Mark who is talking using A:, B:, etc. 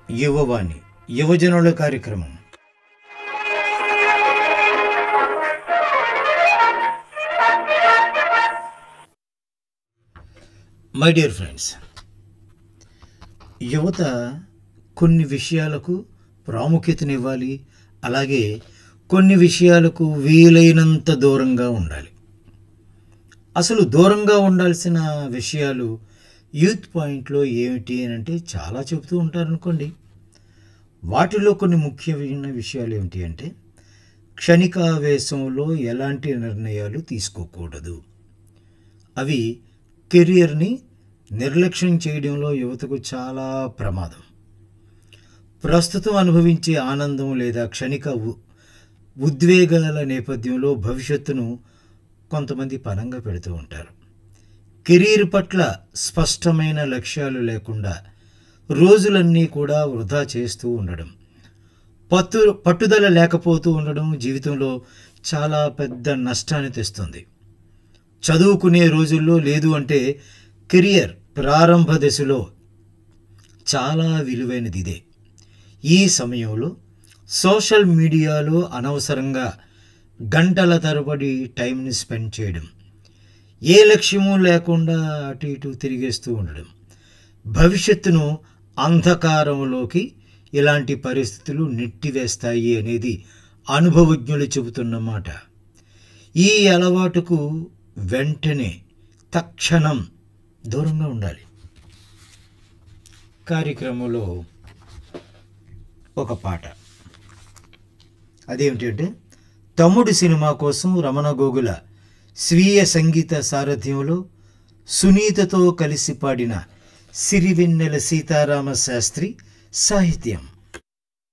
A: యువవాణి యువజనుల కార్యక్రమం my dear friends యువత కొన్ని విషయాలకు ప్రాముఖ్యతనివ్వాలి అలాగే కొన్ని విషయాలకు వీలైనంత దూరంగా ఉండాలి అసలు దూరంగా ఉండాల్సిన విషయాలు యూత్ పాయింట్లో ఏమిటి అని అంటే చాలా చెబుతూ ఉంటారనుకోండి వాటిలో కొన్ని ముఖ్యమైన విషయాలు ఏమిటి అంటే క్షణికావేశంలో ఎలాంటి నిర్ణయాలు తీసుకోకూడదు అవి కెరియర్ని నిర్లక్ష్యం చేయడంలో యువతకు చాలా ప్రమాదం ప్రస్తుతం అనుభవించే ఆనందం లేదా క్షణిక ఉ- ఉద్వేగాల నేపథ్యంలో భవిష్యత్తును కొంతమంది పనంగా పెడుతూ ఉంటారు కెరీర్ పట్ల స్పష్టమైన లక్ష్యాలు లేకుండా రోజులన్నీ కూడా వృధా చేస్తూ ఉండడం పత్తు పట్టుదల లేకపోతూ ఉండడం జీవితంలో చాలా పెద్ద నష్టాన్ని తెస్తుంది చదువుకునే రోజుల్లో లేదు అంటే కెరియర్ ప్రారంభ దశలో చాలా విలువైనది ఇదే ఈ సమయంలో సోషల్ మీడియాలో అనవసరంగా గంటల తరబడి టైంని స్పెండ్ చేయడం ఏ లక్ష్యము లేకుండా అటు ఇటు తిరిగేస్తూ ఉండడం భవిష్యత్తును అంధకారంలోకి ఇలాంటి పరిస్థితులు నెట్టివేస్తాయి అనేది అనుభవజ్ఞులు చెబుతున్న మాట ఈ అలవాటుకు వెంటనే తక్షణం దూరంగా ఉండాలి కార్యక్రమంలో ఒక పాట అదేమిటంటే తమ్ముడు సినిమా కోసం రమణ గోగుల స్వీయ సంగీత సారథ్యంలో సునీతతో కలిసి పాడిన సిరివెన్నెల సీతారామ శాస్త్రి సాహిత్యం